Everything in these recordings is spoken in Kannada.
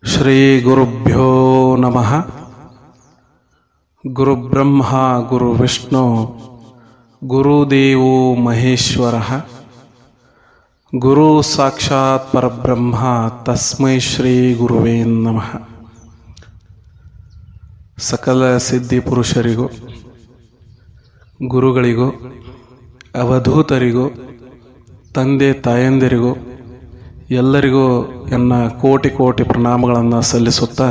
ಶ್ರೀಗುರುಭ್ಯೋ ನಮಃ ಗುರುಬ್ರಹ್ಮ ಗುರುವಿಷ್ಣು ಗುರುದೇವೋ ಮಹೇಶ್ವರ ಗುರು ಸಾಕ್ಷಾತ್ ಪರಬ್ರಹ್ಮ ತಸ್ಮೈ ಶ್ರೀ ಗುರುವೇ ನಮಃ ಸಕಲ ಸಿದ್ಧಿ ಪುರುಷರಿಗೂ ಗುರುಗಳಿಗೂ ಅವಧೂತರಿಗೂ ತಂದೆ ತಾಯಂದಿರಿಗೂ ಎಲ್ಲರಿಗೂ ಎನ್ನ ಕೋಟಿ ಕೋಟಿ ಪ್ರಣಾಮಗಳನ್ನು ಸಲ್ಲಿಸುತ್ತಾ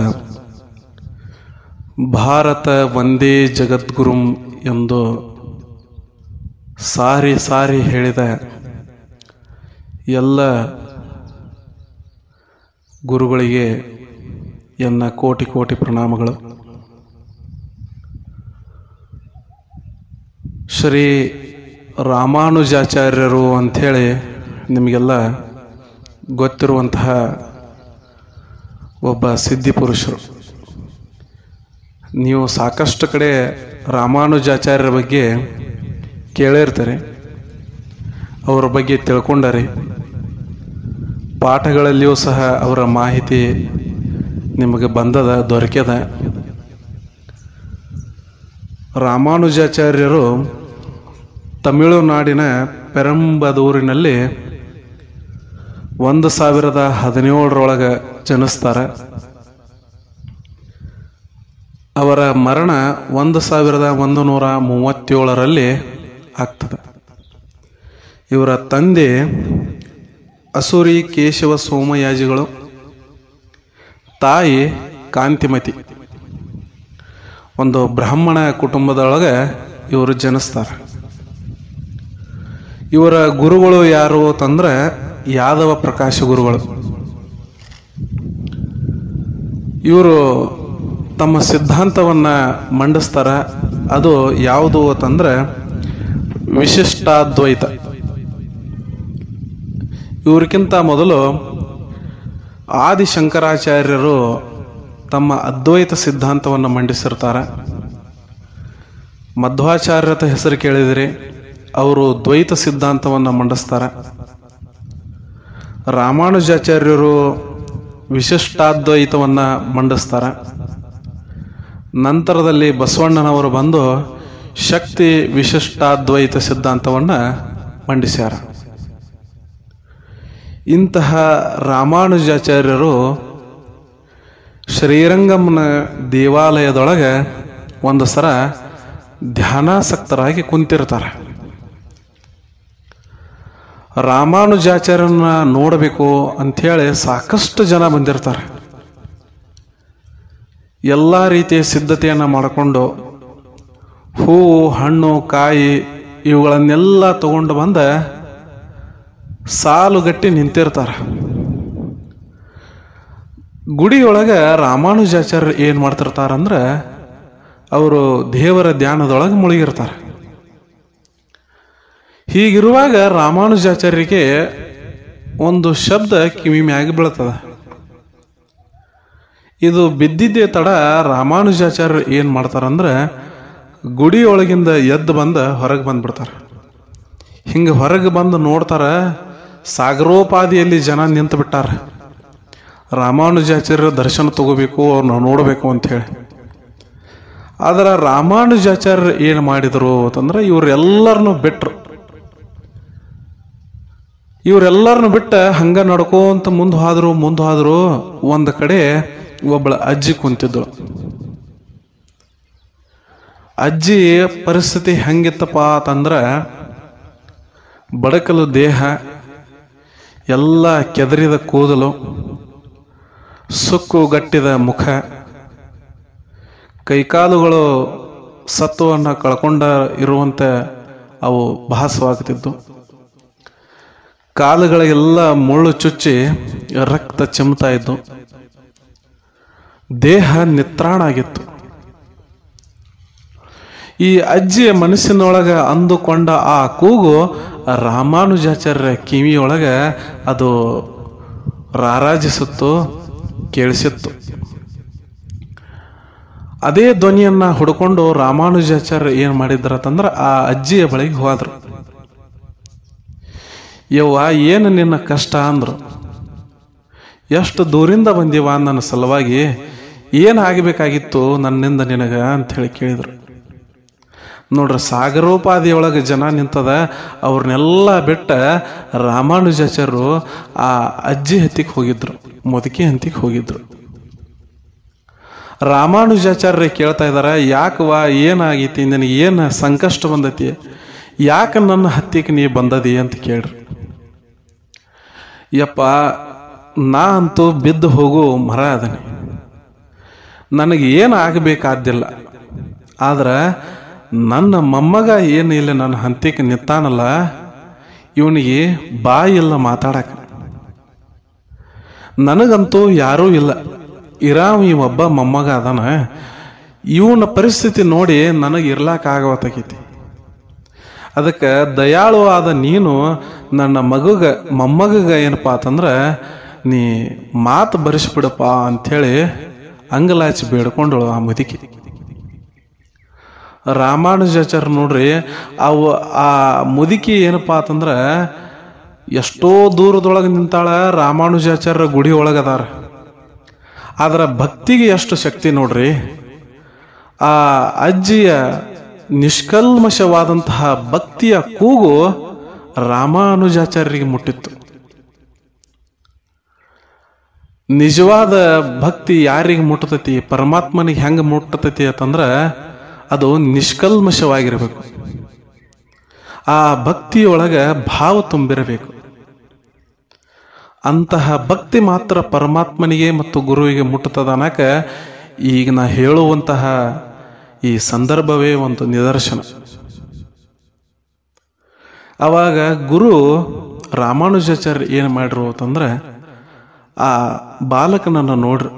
ಭಾರತ ಒಂದೇ ಜಗದ್ಗುರುಂ ಎಂದು ಸಾರಿ ಸಾರಿ ಹೇಳಿದ ಎಲ್ಲ ಗುರುಗಳಿಗೆ ಎನ್ನ ಕೋಟಿ ಕೋಟಿ ಪ್ರಣಾಮಗಳು ಶ್ರೀ ರಾಮಾನುಜಾಚಾರ್ಯರು ಅಂಥೇಳಿ ನಿಮಗೆಲ್ಲ ಗೊತ್ತಿರುವಂತಹ ಒಬ್ಬ ಸಿದ್ಧಿ ಪುರುಷರು ನೀವು ಸಾಕಷ್ಟು ಕಡೆ ರಾಮಾನುಜಾಚಾರ್ಯರ ಬಗ್ಗೆ ಕೇಳಿರ್ತಾರೆ ಅವರ ಬಗ್ಗೆ ತಿಳ್ಕೊಂಡರಿ ಪಾಠಗಳಲ್ಲಿಯೂ ಸಹ ಅವರ ಮಾಹಿತಿ ನಿಮಗೆ ಬಂದದ ದೊರಕ್ಯದ ರಾಮಾನುಜಾಚಾರ್ಯರು ತಮಿಳುನಾಡಿನ ಪೆರಂಬದೂರಿನಲ್ಲಿ ಒಂದು ಸಾವಿರದ ಹದಿನೇಳರೊಳಗೆ ಜನಿಸ್ತಾರೆ ಅವರ ಮರಣ ಒಂದು ಸಾವಿರದ ಒಂದು ನೂರ ಮೂವತ್ತೇಳರಲ್ಲಿ ಆಗ್ತದೆ ಇವರ ತಂದೆ ಅಸುರಿ ಕೇಶವ ಸೋಮಯಾಜಿಗಳು ತಾಯಿ ಕಾಂತಿಮತಿ ಒಂದು ಬ್ರಾಹ್ಮಣ ಕುಟುಂಬದೊಳಗೆ ಇವರು ಜನಿಸ್ತಾರೆ ಇವರ ಗುರುಗಳು ಯಾರು ಅಂತಂದ್ರೆ ಯಾದವ ಪ್ರಕಾಶ ಗುರುಗಳು ಇವರು ತಮ್ಮ ಸಿದ್ಧಾಂತವನ್ನು ಮಂಡಿಸ್ತಾರ ಅದು ಯಾವುದು ಅಂತಂದ್ರೆ ವಿಶಿಷ್ಟಾದ್ವೈತ ಇವ್ರಿಗಿಂತ ಮೊದಲು ಆದಿಶಂಕರಾಚಾರ್ಯರು ತಮ್ಮ ಅದ್ವೈತ ಸಿದ್ಧಾಂತವನ್ನು ಮಂಡಿಸಿರ್ತಾರೆ ಮಧ್ವಾಚಾರ್ಯತ ಹೆಸರು ಕೇಳಿದಿರಿ ಅವರು ದ್ವೈತ ಸಿದ್ಧಾಂತವನ್ನು ಮಂಡಿಸ್ತಾರೆ ರಾಮಾನುಜಾಚಾರ್ಯರು ವಿಶಿಷ್ಟಾದ್ವೈತವನ್ನು ಮಂಡಿಸ್ತಾರೆ ನಂತರದಲ್ಲಿ ಬಸವಣ್ಣನವರು ಬಂದು ಶಕ್ತಿ ವಿಶಿಷ್ಟಾದ್ವೈತ ಸಿದ್ಧಾಂತವನ್ನು ಮಂಡಿಸ್ಯಾರ ಇಂತಹ ರಾಮಾನುಜಾಚಾರ್ಯರು ಶ್ರೀರಂಗಮ್ಮನ ದೇವಾಲಯದೊಳಗೆ ಒಂದು ಸರ ಧ್ಯಾನಾಸಕ್ತರಾಗಿ ಕುಂತಿರ್ತಾರೆ ರಾಮಾನುಜಾಚಾರ್ಯನ ನೋಡಬೇಕು ಅಂಥೇಳಿ ಸಾಕಷ್ಟು ಜನ ಬಂದಿರ್ತಾರೆ ಎಲ್ಲ ರೀತಿಯ ಸಿದ್ಧತೆಯನ್ನು ಮಾಡಿಕೊಂಡು ಹೂವು ಹಣ್ಣು ಕಾಯಿ ಇವುಗಳನ್ನೆಲ್ಲ ತಗೊಂಡು ಬಂದ ಸಾಲುಗಟ್ಟಿ ನಿಂತಿರ್ತಾರೆ ಗುಡಿಯೊಳಗೆ ರಾಮಾನುಜಾಚಾರ್ಯ ಏನು ಮಾಡ್ತಿರ್ತಾರಂದ್ರೆ ಅವರು ದೇವರ ಧ್ಯಾನದೊಳಗೆ ಮುಳುಗಿರ್ತಾರೆ ಹೀಗಿರುವಾಗ ರಾಮಾನುಜಾಚಾರ್ಯರಿಗೆ ಒಂದು ಶಬ್ದ ಕಿವಿ ಮ್ಯಾಗ ಬೀಳ್ತದ ಇದು ಬಿದ್ದಿದ್ದೇ ತಡ ರಾಮಾನುಜಾಚಾರ್ಯ ಏನು ಮಾಡ್ತಾರಂದ್ರೆ ಗುಡಿಯೊಳಗಿಂದ ಎದ್ದು ಬಂದು ಹೊರಗೆ ಬಂದ್ಬಿಡ್ತಾರೆ ಹಿಂಗೆ ಹೊರಗೆ ಬಂದು ನೋಡ್ತಾರ ಸಾಗರೋಪಾದಿಯಲ್ಲಿ ಜನ ನಿಂತು ಬಿಟ್ಟಾರ ರಾಮಾನುಜಾಚಾರ್ಯ ದರ್ಶನ ತಗೋಬೇಕು ಅವ್ರನ್ನ ನೋಡಬೇಕು ಅಂಥೇಳಿ ಆದ್ರೆ ರಾಮಾನುಜಾಚಾರ್ಯ ಏನು ಮಾಡಿದರು ಅಂತಂದ್ರೆ ಇವರೆಲ್ಲರನ್ನು ಬಿಟ್ರು ಇವರೆಲ್ಲರನ್ನು ಬಿಟ್ಟ ಹಂಗ ನಡ್ಕೋಂತ ಮುಂದೆ ಹೋದ್ರು ಮುಂದೆ ಹೋದ್ರು ಒಂದು ಕಡೆ ಒಬ್ಬಳ ಅಜ್ಜಿ ಕುಂತಿದ್ದಳು ಅಜ್ಜಿ ಪರಿಸ್ಥಿತಿ ಹೆಂಗಿತ್ತಪ್ಪ ಅಂತಂದ್ರೆ ಬಡಕಲು ದೇಹ ಎಲ್ಲ ಕೆದರಿದ ಕೂದಲು ಸುಕ್ಕು ಗಟ್ಟಿದ ಮುಖ ಕೈಕಾಲುಗಳು ಸತ್ವವನ್ನು ಕಳ್ಕೊಂಡ ಇರುವಂತೆ ಅವು ಭಾಸವಾಗ್ತಿದ್ದು ಕಾಲುಗಳಿಗೆಲ್ಲ ಮುಳ್ಳು ಚುಚ್ಚಿ ರಕ್ತ ಚಿಮ್ತಾ ಇದ್ದು ದೇಹ ನಿತ್ರಾಣ ಆಗಿತ್ತು ಈ ಅಜ್ಜಿಯ ಮನಸ್ಸಿನೊಳಗೆ ಅಂದುಕೊಂಡ ಆ ಕೂಗು ರಾಮಾನುಜಾಚಾರ್ಯ ಕಿವಿಯೊಳಗೆ ಅದು ರಾರಾಜಿಸುತ್ತು ಕೇಳಿಸಿತ್ತು ಅದೇ ಧ್ವನಿಯನ್ನ ಹುಡ್ಕೊಂಡು ರಾಮಾನುಜಾಚಾರ್ಯ ಏನು ಮಾಡಿದ್ರತಂದ್ರೆ ಆ ಅಜ್ಜಿಯ ಬಳಿಗೆ ಹೋದ್ರು ಯವ್ವ ಏನು ನಿನ್ನ ಕಷ್ಟ ಅಂದ್ರು ಎಷ್ಟು ದೂರಿಂದ ಬಂದೀವ ನನ್ನ ಸಲುವಾಗಿ ಏನು ಆಗಬೇಕಾಗಿತ್ತು ನನ್ನಿಂದ ನಿನಗ ಅಂತ ಹೇಳಿ ಕೇಳಿದ್ರು ನೋಡ್ರಿ ಸಾಗರೋಪಾದಿಯೊಳಗೆ ಜನ ನಿಂತದ ಅವ್ರನ್ನೆಲ್ಲ ಬಿಟ್ಟ ರಾಮಾನುಜಾಚಾರ್ಯರು ಆ ಅಜ್ಜಿ ಹತ್ತಿಗೆ ಹೋಗಿದ್ರು ಮುದುಕಿ ಹಂತಿಗೆ ಹೋಗಿದ್ರು ರಾಮಾನುಜಾಚಾರ್ಯ ಕೇಳ್ತಾ ಇದಾರ ಯಾಕವ ಏನಾಗೈತಿ ನಿನಗೆ ಏನು ಸಂಕಷ್ಟ ಬಂದೈತಿ ಯಾಕೆ ನನ್ನ ಹತ್ತಿಗೆ ನೀ ಬಂದದಿ ಅಂತ ಕೇಳ್ರಿ ಯಪ್ಪ ನಾ ಅಂತೂ ಬಿದ್ದು ಹೋಗು ಮರ ಅದನಿ ನನಗೆ ಏನು ಆಗಬೇಕಾದ್ದಿಲ್ಲ ಆದ್ರೆ ನನ್ನ ಮೊಮ್ಮಗ ಏನು ಇಲ್ಲ ನನ್ನ ಹಂತಿಗೆ ನಿಂತಾನಲ್ಲ ಇವನಿಗೆ ಬಾಯಿಲ್ಲ ಮಾತಾಡಕ ನನಗಂತೂ ಯಾರೂ ಇಲ್ಲ ಇರಾವ್ ಈ ಒಬ್ಬ ಮೊಮ್ಮಗ ಅದಾನ ಇವನ ಪರಿಸ್ಥಿತಿ ನೋಡಿ ನನಗೆ ಇರ್ಲಾಕಾಗವತ್ತಾಗೈತಿ ಅದಕ್ಕೆ ದಯಾಳು ಆದ ನೀನು ನನ್ನ ಮಗುಗ ಮೊಮ್ಮಗಗ ಏನಪ್ಪಾ ಅಂತಂದ್ರೆ ನೀ ಮಾತು ಬರೆಸ್ಬಿಡಪ್ಪ ಅಂಥೇಳಿ ಅಂಗಲಾಚಿ ಬೇಡ್ಕೊಂಡಳು ಆ ಮುದುಕಿ ರಾಮಾನುಜಾಚಾರ್ಯ ನೋಡ್ರಿ ಅವು ಆ ಮುದುಕಿ ಏನಪ್ಪಾ ಅಂತಂದ್ರೆ ಎಷ್ಟೋ ದೂರದೊಳಗೆ ನಿಂತಾಳ ರಾಮಾನುಜಾಚಾರ್ಯ ಗುಡಿ ಒಳಗದಾರ ಆದ್ರ ಭಕ್ತಿಗೆ ಎಷ್ಟು ಶಕ್ತಿ ನೋಡ್ರಿ ಆ ಅಜ್ಜಿಯ ನಿಷ್ಕಲ್ಮಶವಾದಂತಹ ಭಕ್ತಿಯ ಕೂಗು ರಾಮಾನುಜಾಚಾರ್ಯರಿಗೆ ಮುಟ್ಟಿತ್ತು ನಿಜವಾದ ಭಕ್ತಿ ಯಾರಿಗೆ ಮುಟ್ಟತೈತಿ ಪರಮಾತ್ಮನಿಗೆ ಹೆಂಗೆ ಮುಟ್ಟತೈತಿ ಅಂತಂದ್ರೆ ಅದು ನಿಷ್ಕಲ್ಮಶವಾಗಿರಬೇಕು ಆ ಭಕ್ತಿಯೊಳಗೆ ಭಾವ ತುಂಬಿರಬೇಕು ಅಂತಹ ಭಕ್ತಿ ಮಾತ್ರ ಪರಮಾತ್ಮನಿಗೆ ಮತ್ತು ಗುರುವಿಗೆ ಮುಟ್ಟುತ್ತದೆ ಅನ್ನಕ ಈಗ ನಾ ಹೇಳುವಂತಹ ಈ ಸಂದರ್ಭವೇ ಒಂದು ನಿದರ್ಶನ ಅವಾಗ ಗುರು ರಾಮಾನುಜಾಚಾರ್ಯ ಏನು ಮಾಡ್ರು ಅಂತಂದ್ರೆ ಆ ಬಾಲಕನನ್ನು ನೋಡ್ರಿ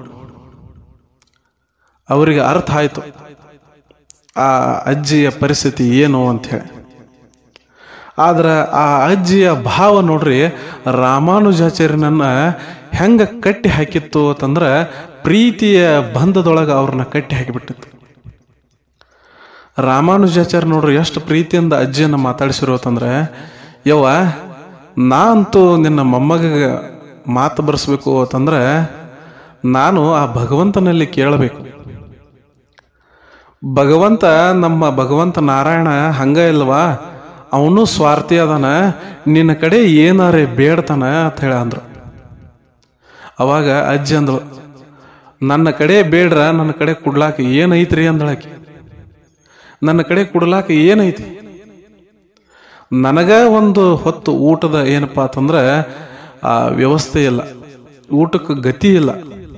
ಅವರಿಗೆ ಅರ್ಥ ಆಯ್ತು ಆ ಅಜ್ಜಿಯ ಪರಿಸ್ಥಿತಿ ಏನು ಅಂತ ಹೇಳಿ ಆದ್ರೆ ಆ ಅಜ್ಜಿಯ ಭಾವ ನೋಡ್ರಿ ರಾಮಾನುಜಾಚಾರ್ಯನನ್ನ ಹೆಂಗ ಕಟ್ಟಿ ಹಾಕಿತ್ತು ಅಂತಂದ್ರೆ ಪ್ರೀತಿಯ ಬಂಧದೊಳಗೆ ಅವ್ರನ್ನ ಕಟ್ಟಿ ಹಾಕಿಬಿಟ್ಟಿತ್ತು ರಾಮಾನುಜಾಚಾರ್ಯ ನೋಡ್ರಿ ಎಷ್ಟು ಪ್ರೀತಿಯಿಂದ ಅಜ್ಜಿಯನ್ನ ಮಾತಾಡಿಸಿರು ಅಂತಂದ್ರೆ ಯವ್ವ ನಾ ಅಂತೂ ನಿನ್ನ ಮೊಮ್ಮಗ ಮಾತು ಬರೆಸ್ಬೇಕು ಅಂತಂದ್ರೆ ನಾನು ಆ ಭಗವಂತನಲ್ಲಿ ಕೇಳಬೇಕು ಭಗವಂತ ನಮ್ಮ ಭಗವಂತ ನಾರಾಯಣ ಹಂಗ ಇಲ್ವಾ ಅವನು ಸ್ವಾರ್ಥಿ ಅದಾನ ನಿನ್ನ ಕಡೆ ಏನಾರೇ ಬೇಡ್ತಾನ ಅಂತ ಹೇಳ ಅಂದ್ರು ಅವಾಗ ಅಜ್ಜಿ ಅಂದಳು ನನ್ನ ಕಡೆ ಬೇಡ್ರ ನನ್ನ ಕಡೆ ಕುಡ್ಲಾಕ ಏನೈತ್ರಿ ಅಂದಳಾಕಿ ನನ್ನ ಕಡೆ ಕುಡ್ಲಾಕ ಏನೈತಿ ನನಗ ಒಂದು ಹೊತ್ತು ಊಟದ ಏನಪ್ಪಾ ಅಂತಂದ್ರೆ ಆ ವ್ಯವಸ್ಥೆ ಇಲ್ಲ ಊಟಕ್ಕೆ ಗತಿ ಇಲ್ಲ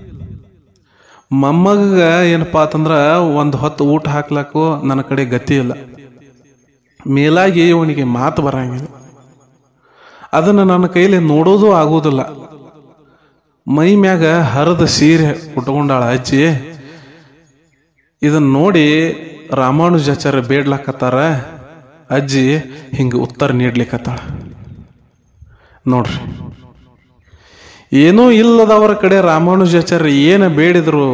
ಮೊಮ್ಮಗ ಏನಪ್ಪಾ ಅಂತಂದ್ರ ಒಂದು ಹೊತ್ತು ಊಟ ಹಾಕ್ಲಾಕು ನನ್ನ ಕಡೆ ಗತಿ ಇಲ್ಲ ಮೇಲಾಗಿ ಇವನಿಗೆ ಮಾತು ಬರಂಗಿಲ್ಲ ಅದನ್ನು ನನ್ನ ಕೈಲಿ ನೋಡೋದು ಆಗೋದಿಲ್ಲ ಮೈ ಮ್ಯಾಗ ಹರಿದ ಸೀರೆ ಉಟ್ಕೊಂಡಾಳ ಅಜ್ಜಿ ಇದನ್ನ ನೋಡಿ ರಾಮಾನುಜಾಚಾರ್ಯ ಬೇಡ್ಲಕತ್ತಾರ ಅಜ್ಜಿ ಹಿಂಗೆ ಉತ್ತರ ನೀಡ್ಲಿಕ್ಕತ್ತಾಳ ನೋಡ್ರಿ ಏನೂ ಇಲ್ಲದವರ ಕಡೆ ರಾಮಾನುಜಾಚಾರ್ಯ ಏನು ಬೇಡಿದ್ರು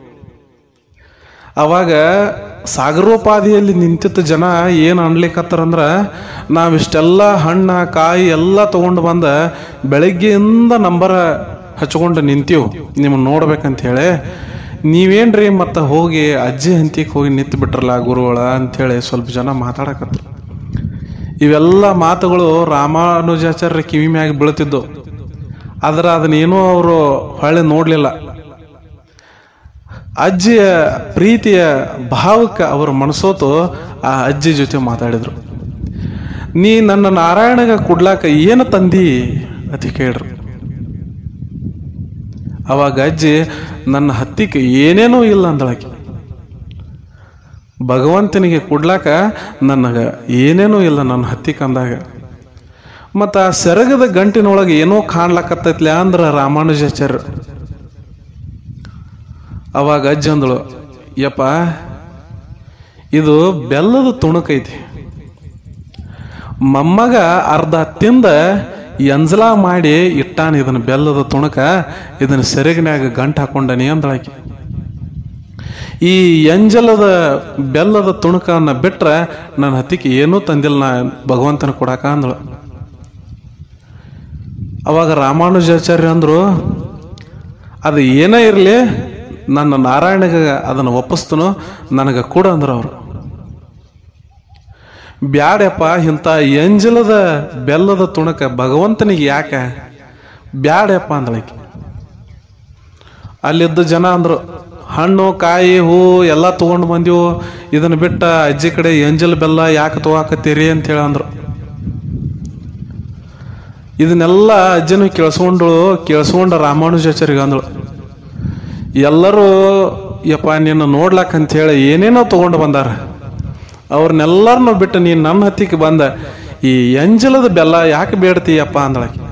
ಅವಾಗ ಸಾಗರೋಪಾದಿಯಲ್ಲಿ ನಿಂತಿದ್ದ ಜನ ಏನು ಅನ್ಲಿಕ್ಕತ್ತಾರಂದ್ರ ನಾವಿಷ್ಟೆಲ್ಲ ಹಣ್ಣ ಕಾಯಿ ಎಲ್ಲ ತಗೊಂಡು ಬಂದ ಬೆಳಗ್ಗೆಯಿಂದ ನಂಬರ ಹಚ್ಕೊಂಡು ನಿಂತೀವ್ ನಿಮ್ಮನ್ನ ನೋಡ್ಬೇಕಂತ ಹೇಳಿ ನೀವೇನ್ರಿ ಮತ್ತೆ ಹೋಗಿ ಅಜ್ಜಿ ಹಂತಿಗೆ ಹೋಗಿ ನಿಂತು ಬಿಟ್ರಲ್ಲ ಗುರುಗಳ ಅಂಥೇಳಿ ಸ್ವಲ್ಪ ಜನ ಮಾತಾಡಕತ್ರು ಇವೆಲ್ಲ ಮಾತುಗಳು ರಾಮಾನುಜಾಚಾರ್ಯ ಕಿವಿ ಮ್ಯಾಗ ಬೀಳ್ತಿದ್ದು ಆದ್ರೆ ಅದನ್ನೇನೋ ಅವರು ಹೊಳ್ಳಿ ನೋಡ್ಲಿಲ್ಲ ಅಜ್ಜಿಯ ಪ್ರೀತಿಯ ಭಾವಕ್ಕೆ ಅವರು ಮನಸೋತು ಆ ಅಜ್ಜಿ ಜೊತೆ ಮಾತಾಡಿದ್ರು ನೀ ನನ್ನ ನಾರಾಯಣಗ ಕುಡ್ಲಾಕ ಏನು ತಂದಿ ಅತಿ ಕೇಳ್ರು ಅವಾಗ ಅಜ್ಜಿ ನನ್ನ ಹತ್ತಿಗೆ ಏನೇನೂ ಇಲ್ಲ ಅಂದಳಾಕಿ ಭಗವಂತನಿಗೆ ಕುಡ್ಲಾಕ ನನಗ ಏನೇನೂ ಇಲ್ಲ ನನ್ನ ಹತ್ತಿಗೆ ಅಂದಾಗ ಮತ್ತು ಆ ಸೆರಗದ ಗಂಟಿನೊಳಗೆ ಏನೋ ಕಾಣ್ಲಕತ್ತೈತ್ಲ ಅಂದ್ರ ರಾಮಾನುಜಾಚಾರ್ಯ ಅವಾಗ ಅಜ್ಜಿ ಅಂದಳು ಯಪ್ಪ ಇದು ಬೆಲ್ಲದ ತುಣುಕೈತಿ ಮೊಮ್ಮಗ ಅರ್ಧ ತಿಂದ ಎಂಜಲ ಮಾಡಿ ಇಟ್ಟಾನ ಇದನ್ನ ಬೆಲ್ಲದ ತುಣುಕ ಇದನ್ನ ಸೆರಗಿನ್ಯಾಗ ಗಂಟು ಹಾಕೊಂಡನಿ ಅಂದಳಾಕಿ ಈ ಎಂಜಲದ ಬೆಲ್ಲದ ತುಣುಕನ್ನ ಬಿಟ್ರೆ ನನ್ನ ಹತ್ತಿಗೆ ಏನೂ ತಂದಿಲ್ಲ ನಾ ಭಗವಂತನ ಕೊಡಾಕ ಅಂದಳು ಅವಾಗ ರಾಮಾನುಜಾಚಾರ್ಯ ಅಂದ್ರು ಅದು ಏನೇ ಇರಲಿ ನನ್ನ ನಾರಾಯಣಗೆ ಅದನ್ನು ಒಪ್ಪಿಸ್ತನೋ ನನಗೆ ಕೂಡ ಅಂದ್ರು ಅವರು ಬ್ಯಾಡ್ಯಪ್ಪ ಇಂಥ ಎಂಜಲದ ಬೆಲ್ಲದ ತುಣಕ ಭಗವಂತನಿಗೆ ಯಾಕೆ ಬ್ಯಾಡ್ಯಪ್ಪ ಅಂದಳಕ್ಕೆ ಅಲ್ಲಿದ್ದ ಜನ ಅಂದ್ರು ಹಣ್ಣು ಕಾಯಿ ಹೂ ಎಲ್ಲ ತಗೊಂಡು ಬಂದಿವು ಇದನ್ನ ಬಿಟ್ಟ ಅಜ್ಜಿ ಕಡೆ ಎಂಜಲ್ ಬೆಲ್ಲ ಯಾಕೆ ತಗೋಕತ್ತೀರಿ ಅಂತ ಹೇಳಿ ಅಂದ್ರು ಇದನ್ನೆಲ್ಲ ಅಜ್ಜನು ಕೇಳಿಸ್ಕೊಂಡು ಕೇಳಿಸ್ಕೊಂಡ ರಾಮಾನುಜಾಚಾರ್ಯಗೆ ಅಂದಳು ಎಲ್ಲರೂ ಯಪ್ಪ ನಿನ್ನ ನೋಡ್ಲಾಕ ಅಂತ ಹೇಳಿ ಏನೇನೋ ತಗೊಂಡು ಬಂದಾರ ಅವ್ರನ್ನೆಲ್ಲರನ್ನೂ ಬಿಟ್ಟು ನೀನು ನನ್ನ ಹತ್ತಿಗೆ ಬಂದ ಈ ಎಂಜಲದ ಬೆಲ್ಲ ಯಾಕೆ ಬೇಡ್ತೀಯಪ್ಪ ಅಂದಳಕ್ಕೆ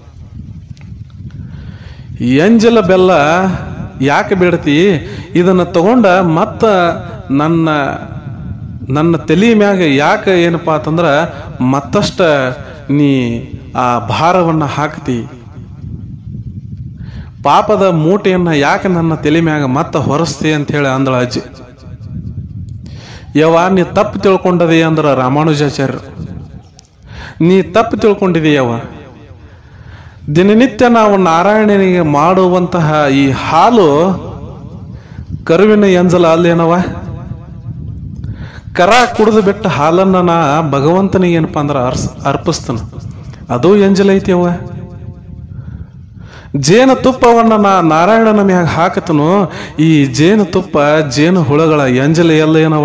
ಎಂಜಲ ಬೆಲ್ಲ ಯಾಕೆ ಬೇಡ್ತಿ ಇದನ್ನ ತಗೊಂಡ ಮತ್ತ ನನ್ನ ನನ್ನ ತಲೆ ಮ್ಯಾಗ ಯಾಕೆ ಏನಪ್ಪ ಅಂತಂದ್ರ ಮತ್ತಷ್ಟ ನೀ ಆ ಭಾರವನ್ನ ಹಾಕ್ತಿ ಪಾಪದ ಮೂಟೆಯನ್ನ ಯಾಕೆ ನನ್ನ ತಲೆ ಮ್ಯಾಗ ಮತ್ತೆ ಹೊರಸ್ತಿ ಅಂತ ಹೇಳಿ ಅಂದಳ ಅಜ್ಜಿ ಯವ್ವ ನೀ ತಪ್ಪು ತಿಳ್ಕೊಂಡದಿ ಅಂದ್ರ ರಾಮಾನುಜಾಚಾರ್ಯರು ನೀ ತಪ್ಪು ತಿಳ್ಕೊಂಡಿದೀಯವ್ವ ದಿನನಿತ್ಯ ನಾವು ನಾರಾಯಣನಿಗೆ ಮಾಡುವಂತಹ ಈ ಹಾಲು ಕರುವಿನ ಎಂಜಲ ಅಲ್ಲೇನವ ಕರ ಕುಡಿದು ಬಿಟ್ಟ ಹಾಲನ್ನ ನಾ ಭಗವಂತನಿಗೆ ಏನಪ್ಪ ಅಂದ್ರೆ ಅರ್ಸ್ ಅರ್ಪಿಸ್ತಾನ ಅದು ಎಂಜಲ ಐತಿ ಅವ ಜೇನು ತುಪ್ಪವನ್ನ ನಾ ನಾರಾಯಣನ ಮ್ಯಾಗ ಹಾಕತನು ಈ ಜೇನು ತುಪ್ಪ ಜೇನು ಹುಳಗಳ ಎಂಜಲ ಎಲ್ಲ ಏನವ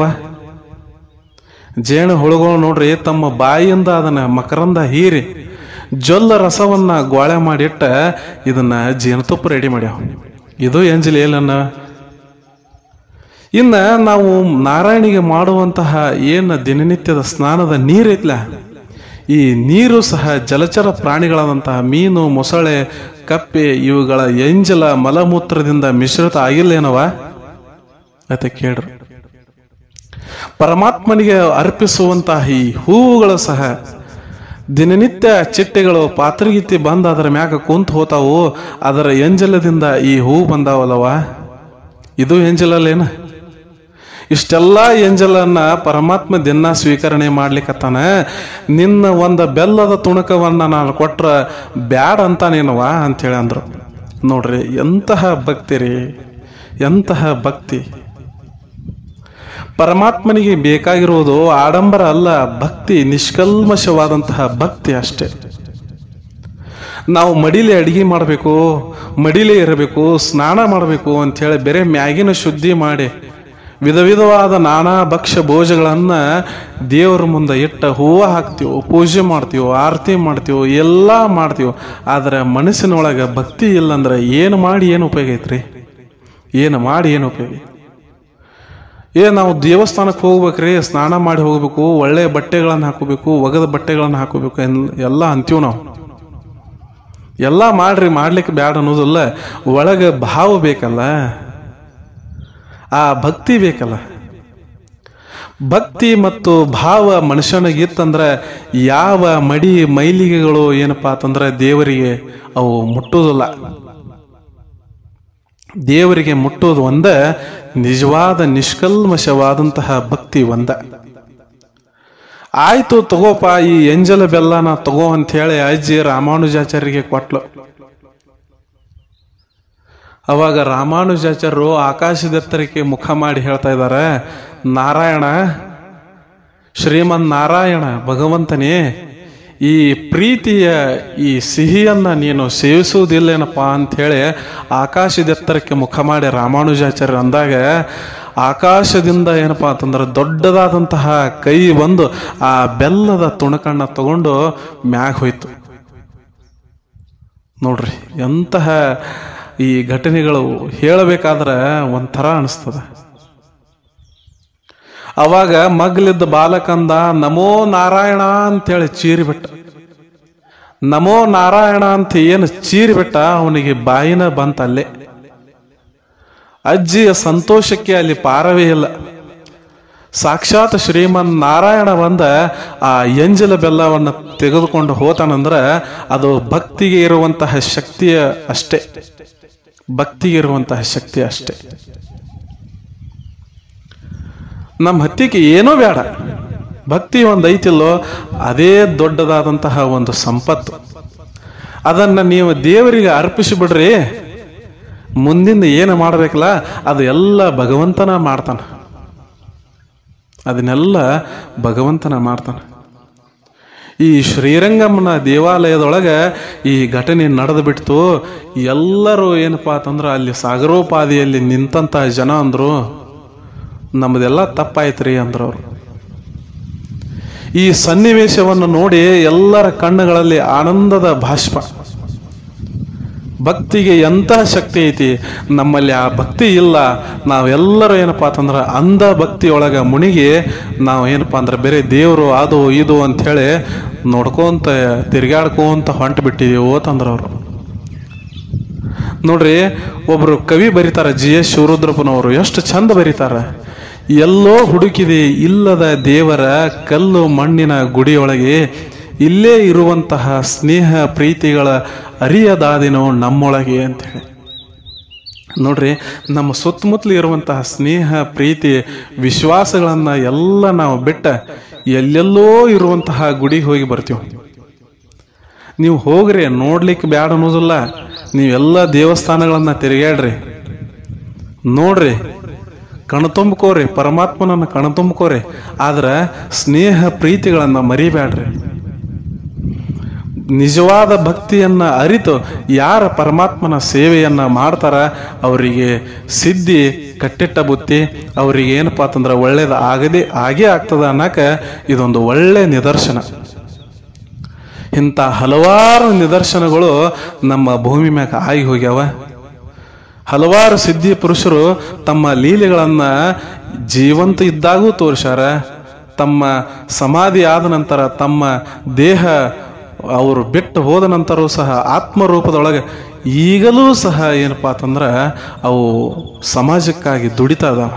ಜೇನು ಹುಳುಗಳು ನೋಡ್ರಿ ತಮ್ಮ ಬಾಯಿಯಿಂದ ಅದನ್ನ ಮಕರಂದ ಹೀರಿ ಜೊಲ್ಲ ರಸವನ್ನ ಗೋಳೆ ಮಾಡಿಟ್ಟ ಇದನ್ನ ಜೇನುತುಪ್ಪ ರೆಡಿ ಮಾಡ್ಯಾವ ಇದು ಎಂಜಲಿ ಏನನ್ನ ಇನ್ನ ನಾವು ನಾರಾಯಣಿಗೆ ಮಾಡುವಂತಹ ಏನು ದಿನನಿತ್ಯದ ಸ್ನಾನದ ನೀರೈತ್ಲ ಈ ನೀರು ಸಹ ಜಲಚರ ಪ್ರಾಣಿಗಳಾದಂತಹ ಮೀನು ಮೊಸಳೆ ಕಪ್ಪೆ ಇವುಗಳ ಎಂಜಲ ಮಲಮೂತ್ರದಿಂದ ಮಿಶ್ರಿತ ಆಗಿಲ್ಲೇನವ ಅತ್ತೆ ಕೇಳ್ರಿ ಪರಮಾತ್ಮನಿಗೆ ಅರ್ಪಿಸುವಂತಹ ಈ ಹೂವುಗಳು ಸಹ ದಿನನಿತ್ಯ ಚಿಟ್ಟೆಗಳು ಪಾತ್ರಗೀತಿ ಬಂದು ಅದರ ಮ್ಯಾಗ ಕುಂತು ಹೋತಾವು ಅದರ ಎಂಜಲದಿಂದ ಈ ಹೂ ಬಂದಾವಲ್ಲವ ಇದು ಎಂಜಲಲ್ಲೇನ ಇಷ್ಟೆಲ್ಲ ಎಂಜಲನ್ನ ಪರಮಾತ್ಮ ದಿನ ಸ್ವೀಕರಣೆ ಮಾಡ್ಲಿಕ್ಕತ್ತಾನ ನಿನ್ನ ಒಂದು ಬೆಲ್ಲದ ತುಣಕವನ್ನ ನಾನು ಕೊಟ್ರ ಬ್ಯಾಡ ಅಂತಾನೇನವ ಅಂತೇಳಿ ಅಂದ್ರು ನೋಡ್ರಿ ಎಂತಹ ಭಕ್ತಿ ರೀ ಎಂತಹ ಭಕ್ತಿ ಪರಮಾತ್ಮನಿಗೆ ಬೇಕಾಗಿರುವುದು ಆಡಂಬರ ಅಲ್ಲ ಭಕ್ತಿ ನಿಷ್ಕಲ್ಮಶವಾದಂತಹ ಭಕ್ತಿ ಅಷ್ಟೇ ನಾವು ಮಡಿಲೆ ಅಡಿಗೆ ಮಾಡಬೇಕು ಮಡಿಲೆ ಇರಬೇಕು ಸ್ನಾನ ಮಾಡಬೇಕು ಅಂಥೇಳಿ ಬೇರೆ ಮ್ಯಾಗಿನ ಶುದ್ಧಿ ಮಾಡಿ ವಿಧ ವಿಧವಾದ ನಾನಾ ಭಕ್ಷ್ಯ ಭೋಜಗಳನ್ನ ದೇವರ ಮುಂದೆ ಇಟ್ಟ ಹೂವು ಹಾಕ್ತೀವೋ ಪೂಜೆ ಮಾಡ್ತೀವೋ ಆರತಿ ಮಾಡ್ತೀವೋ ಎಲ್ಲ ಮಾಡ್ತೀವೋ ಆದರೆ ಮನಸ್ಸಿನೊಳಗೆ ಭಕ್ತಿ ಇಲ್ಲಂದ್ರೆ ಏನು ಮಾಡಿ ಏನು ಉಪಯೋಗ ಐತ್ರಿ ಏನು ಮಾಡಿ ಏನು ಉಪಯೋಗ ಐತಿ? ಏ ನಾವು ದೇವಸ್ಥಾನಕ್ಕೆ ಹೋಗ್ಬೇಕ್ರಿ ಸ್ನಾನ ಮಾಡಿ ಹೋಗ್ಬೇಕು ಒಳ್ಳೆ ಬಟ್ಟೆಗಳನ್ನು ಹಾಕೋಬೇಕು ಒಗದ ಬಟ್ಟೆಗಳನ್ನು ಹಾಕೋಬೇಕು ಎನ್- ಎಲ್ಲ ಅಂತೀವಿ ನಾವು ಎಲ್ಲ ಮಾಡ್ರಿ ಮಾಡ್ಲಿಕ್ಕೆ ಬ್ಯಾಡ ಅನ್ನೋದಿಲ್ಲ ಒಳಗೆ ಭಾವ ಬೇಕಲ್ಲ ಆ ಭಕ್ತಿ ಬೇಕಲ್ಲ ಭಕ್ತಿ ಮತ್ತು ಭಾವ ಮನುಷ್ಯನಿಗಿತ್ತಂದ್ರೆ ಯಾವ ಮಡಿ ಮೈಲಿಗೆಗಳು ಏನಪ್ಪಾ ಅಂತಂದ್ರೆ ದೇವರಿಗೆ ಅವು ಮುಟ್ಟುವುದಿಲ್ಲ ದೇವರಿಗೆ ಮುಟ್ಟೋದು ಒಂದ ನಿಜವಾದ ನಿಷ್ಕಲ್ಮಶವಾದಂತಹ ಭಕ್ತಿ ಒಂದ ಆಯ್ತು ತಗೋಪ ಈ ಎಂಜಲ ಬೆಲ್ಲನ ತಗೋ ಅಂತ ಹೇಳಿ ಅಜ್ಜಿ ರಾಮಾನುಜಾಚಾರ್ಯರಿಗೆ ಕೊಟ್ಲು ಅವಾಗ ರಾಮಾನುಜಾಚಾರ್ಯರು ಆಕಾಶದೆತ್ತರಕ್ಕೆ ಮುಖ ಮಾಡಿ ಹೇಳ್ತಾ ಇದ್ದಾರೆ ನಾರಾಯಣ ಶ್ರೀಮನ್ ನಾರಾಯಣ ಭಗವಂತನೇ ಈ ಪ್ರೀತಿಯ ಈ ಸಿಹಿಯನ್ನ ನೀನು ಸೇವಿಸುವುದಿಲ್ಲೇನಪ್ಪ ಅಂತ ಹೇಳಿ ಆಕಾಶದೆತ್ತರಕ್ಕೆ ಮುಖ ಮಾಡಿ ರಾಮಾನುಜಾಚಾರ್ಯ ಅಂದಾಗ ಆಕಾಶದಿಂದ ಏನಪ್ಪಾ ಅಂತಂದ್ರೆ ದೊಡ್ಡದಾದಂತಹ ಕೈ ಬಂದು ಆ ಬೆಲ್ಲದ ತುಣಕನ್ನ ತಗೊಂಡು ಮ್ಯಾಗ ಹೋಯ್ತು ನೋಡ್ರಿ ಎಂತಹ ಈ ಘಟನೆಗಳು ಹೇಳಬೇಕಾದ್ರೆ ಒಂಥರ ಅನಿಸ್ತದ ಅವಾಗ ಮಗ್ಲಿದ್ದ ಬಾಲಕಂದ ನಮೋ ನಾರಾಯಣ ಅಂತೇಳಿ ಚೀರಿಬಿಟ್ಟ ನಮೋ ನಾರಾಯಣ ಅಂತ ಏನು ಚೀರಿಬಿಟ್ಟ ಅವನಿಗೆ ಬಾಯಿನ ಬಂತಲ್ಲೇ ಅಜ್ಜಿಯ ಸಂತೋಷಕ್ಕೆ ಅಲ್ಲಿ ಪಾರವೇ ಇಲ್ಲ ಸಾಕ್ಷಾತ್ ಶ್ರೀಮನ್ ನಾರಾಯಣ ಬಂದ ಆ ಎಂಜಲ ಬೆಲ್ಲವನ್ನು ತೆಗೆದುಕೊಂಡು ಹೋತಾನಂದ್ರ ಅದು ಭಕ್ತಿಗೆ ಇರುವಂತಹ ಶಕ್ತಿಯ ಅಷ್ಟೇ ಭಕ್ತಿಗೆ ಇರುವಂತಹ ಶಕ್ತಿ ಅಷ್ಟೇ ನಮ್ಮ ಹತ್ತಿಗೆ ಏನೂ ಬೇಡ ಭಕ್ತಿ ಒಂದು ಐತಿಲ್ಲೋ ಅದೇ ದೊಡ್ಡದಾದಂತಹ ಒಂದು ಸಂಪತ್ತು ಅದನ್ನ ನೀವು ದೇವರಿಗೆ ಅರ್ಪಿಸಿ ಬಿಡ್ರಿ ಮುಂದಿಂದ ಏನು ಮಾಡಬೇಕಲ್ಲ ಅದು ಎಲ್ಲ ಭಗವಂತನ ಮಾಡ್ತಾನೆ ಅದನ್ನೆಲ್ಲ ಭಗವಂತನ ಮಾಡ್ತಾನೆ ಈ ಶ್ರೀರಂಗಮ್ಮನ ದೇವಾಲಯದೊಳಗೆ ಈ ಘಟನೆ ನಡೆದು ಬಿಡ್ತು ಎಲ್ಲರೂ ಏನಪ್ಪಾ ಅಂತಂದ್ರೆ ಅಲ್ಲಿ ಸಾಗರೋಪಾದಿಯಲ್ಲಿ ನಿಂತಂತ ಜನ ಅಂದ್ರು ನಮ್ಮದೆಲ್ಲ ತಪ್ಪಾಯ್ತ್ರಿ ಅಂದ್ರು ಅವರು ಈ ಸನ್ನಿವೇಶವನ್ನು ನೋಡಿ ಎಲ್ಲರ ಕಣ್ಣುಗಳಲ್ಲಿ ಆನಂದದ ಭಾಷ್ಪ ಭಕ್ತಿಗೆ ಎಂಥ ಶಕ್ತಿ ಐತಿ ನಮ್ಮಲ್ಲಿ ಆ ಭಕ್ತಿ ಇಲ್ಲ ನಾವೆಲ್ಲರೂ ಏನಪ್ಪಾ ಅಂತಂದ್ರೆ ಅಂಧ ಭಕ್ತಿಯೊಳಗ ಮುಣಿಗಿ ನಾವು ಏನಪ್ಪಾ ಅಂದ್ರೆ ಬೇರೆ ದೇವರು ಅದು ಇದು ಅಂಥೇಳಿ ನೋಡ್ಕೊಂತ ತಿರ್ಗಾಡ್ಕೊಂತ ಹೊಂಟು ಬಿಟ್ಟಿದೀವು ಅಂತಂದ್ರ ಅವರು ನೋಡ್ರಿ ಒಬ್ರು ಕವಿ ಬರೀತಾರ ಜಿ ಎಸ್ ಶಿವರುದ್ರಪ್ಪನವರು ಎಷ್ಟು ಚಂದ ಬರೀತಾರ ಎಲ್ಲೋ ಹುಡುಕಿದೆ ಇಲ್ಲದ ದೇವರ ಕಲ್ಲು ಮಣ್ಣಿನ ಗುಡಿಯೊಳಗೆ ಇಲ್ಲೇ ಇರುವಂತಹ ಸ್ನೇಹ ಪ್ರೀತಿಗಳ ಅರಿಯದಾದಿನೋ ನಮ್ಮೊಳಗೆ ಅಂತೇಳಿ ನೋಡ್ರಿ ನಮ್ಮ ಸುತ್ತಮುತ್ತಲು ಇರುವಂತಹ ಸ್ನೇಹ ಪ್ರೀತಿ ವಿಶ್ವಾಸಗಳನ್ನ ಎಲ್ಲ ನಾವು ಬಿಟ್ಟ ಎಲ್ಲೆಲ್ಲೋ ಇರುವಂತಹ ಗುಡಿಗೆ ಹೋಗಿ ಬರ್ತೀವಿ ನೀವು ಹೋಗ್ರಿ ನೋಡ್ಲಿಕ್ಕೆ ಬ್ಯಾಡ ಅನ್ನೋದಿಲ್ಲ ನೀವೆಲ್ಲ ದೇವಸ್ಥಾನಗಳನ್ನ ತಿರುಗಾಡ್ರಿ ನೋಡ್ರಿ ಕಣ್ತುಂಬ್ಕೋರಿ ಪರಮಾತ್ಮನನ್ನ ಕಣ್ತುಂಬ್ಕೋರಿ ಆದ್ರೆ ಸ್ನೇಹ ಪ್ರೀತಿಗಳನ್ನ ಮರಿಬ್ಯಾಡ್ರಿ ನಿಜವಾದ ಭಕ್ತಿಯನ್ನ ಅರಿತು ಯಾರ ಪರಮಾತ್ಮನ ಸೇವೆಯನ್ನ ಮಾಡ್ತಾರ ಅವರಿಗೆ ಸಿದ್ಧಿ ಕಟ್ಟಿಟ್ಟ ಬುತ್ತಿ ಅವರಿಗೆ ಏನಪ್ಪಾ ಅಂತಂದ್ರೆ ಒಳ್ಳೇದು ಆಗದೆ ಆಗೇ ಆಗ್ತದ ಅನ್ನಕ ಇದೊಂದು ಒಳ್ಳೆ ನಿದರ್ಶನ ಇಂಥ ಹಲವಾರು ನಿದರ್ಶನಗಳು ನಮ್ಮ ಭೂಮಿ ಮ್ಯಾಗ ಆಗಿ ಹೋಗ್ಯಾವ ಹಲವಾರು ಸಿದ್ಧಿ ಪುರುಷರು ತಮ್ಮ ಲೀಲೆಗಳನ್ನ ಜೀವಂತ ಇದ್ದಾಗೂ ತೋರಿಸ್ಯಾರ ತಮ್ಮ ಸಮಾಧಿ ಆದ ನಂತರ ತಮ್ಮ ದೇಹ ಅವರು ಬಿಟ್ಟು ಹೋದ ನಂತರವೂ ಸಹ ಆತ್ಮರೂಪದೊಳಗೆ ಈಗಲೂ ಸಹ ಏನಪ್ಪಾ ಅಂತಂದ್ರೆ ಅವು ಸಮಾಜಕ್ಕಾಗಿ ದುಡಿತಾ ಇದಾವ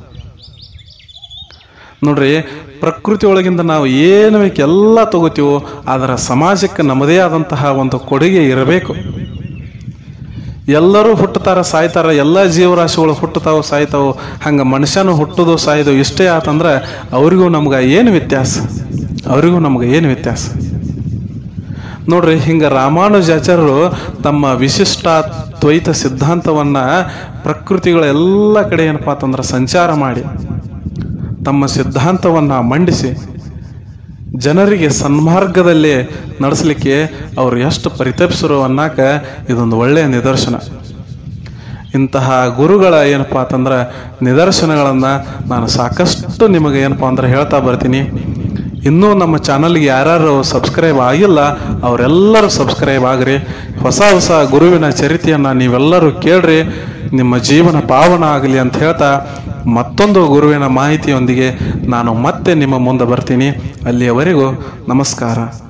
ನೋಡ್ರಿ ಪ್ರಕೃತಿ ಒಳಗಿಂದ ನಾವು ಏನು ಬೇಕು ಎಲ್ಲ ತಗೋತೀವೋ ಅದರ ಸಮಾಜಕ್ಕೆ ನಮ್ಮದೇ ಆದಂತಹ ಒಂದು ಕೊಡುಗೆ ಇರಬೇಕು ಎಲ್ಲರೂ ಹುಟ್ಟುತ್ತಾರ ಸಾಯ್ತಾರ ಎಲ್ಲ ಜೀವರಾಶಿಗಳು ಹುಟ್ಟುತ್ತಾವ ಸಾಯ್ತಾವು ಹಂಗ ಮನುಷ್ಯನು ಹುಟ್ಟುದು ಸಾಯ್ದು ಇಷ್ಟೇ ಆತಂದ್ರೆ ಅವರಿಗೂ ನಮ್ಗೆ ಏನು ವ್ಯತ್ಯಾಸ ಅವರಿಗೂ ನಮ್ಗೆ ಏನು ವ್ಯತ್ಯಾಸ ನೋಡ್ರಿ ಹಿಂಗ ರಾಮಾನುಜಾಚಾರ್ಯರು ತಮ್ಮ ವಿಶಿಷ್ಟ ದ್ವೈತ ಸಿದ್ಧಾಂತವನ್ನ ಪ್ರಕೃತಿಗಳ ಎಲ್ಲ ಕಡೆ ಏನಪ್ಪಾ ಅಂತಂದ್ರೆ ಸಂಚಾರ ಮಾಡಿ ತಮ್ಮ ಸಿದ್ಧಾಂತವನ್ನ ಮಂಡಿಸಿ ಜನರಿಗೆ ಸನ್ಮಾರ್ಗದಲ್ಲಿ ನಡೆಸಲಿಕ್ಕೆ ಅವರು ಎಷ್ಟು ಪರಿತಪಿಸರು ಅನ್ನಕ ಇದೊಂದು ಒಳ್ಳೆಯ ನಿದರ್ಶನ ಇಂತಹ ಗುರುಗಳ ಏನಪ್ಪಾ ಅಂತಂದ್ರೆ ನಿದರ್ಶನಗಳನ್ನು ನಾನು ಸಾಕಷ್ಟು ನಿಮಗೆ ಏನಪ್ಪಾ ಅಂದ್ರೆ ಹೇಳ್ತಾ ಬರ್ತೀನಿ ಇನ್ನೂ ನಮ್ಮ ಚಾನಲ್ಗೆ ಯಾರ್ಯಾರು ಸಬ್ಸ್ಕ್ರೈಬ್ ಆಗಿಲ್ಲ ಅವರೆಲ್ಲರೂ ಸಬ್ಸ್ಕ್ರೈಬ್ ಆಗ್ರಿ ಹೊಸ ಹೊಸ ಗುರುವಿನ ಚರಿತೆಯನ್ನು ನೀವೆಲ್ಲರೂ ಕೇಳ್ರಿ ನಿಮ್ಮ ಜೀವನ ಪಾವನ ಆಗಲಿ ಅಂತ ಹೇಳ್ತಾ ಮತ್ತೊಂದು ಗುರುವಿನ ಮಾಹಿತಿಯೊಂದಿಗೆ ನಾನು ಮತ್ತೆ ನಿಮ್ಮ ಮುಂದೆ ಬರ್ತೀನಿ ಅಲ್ಲಿಯವರೆಗೂ ನಮಸ್ಕಾರ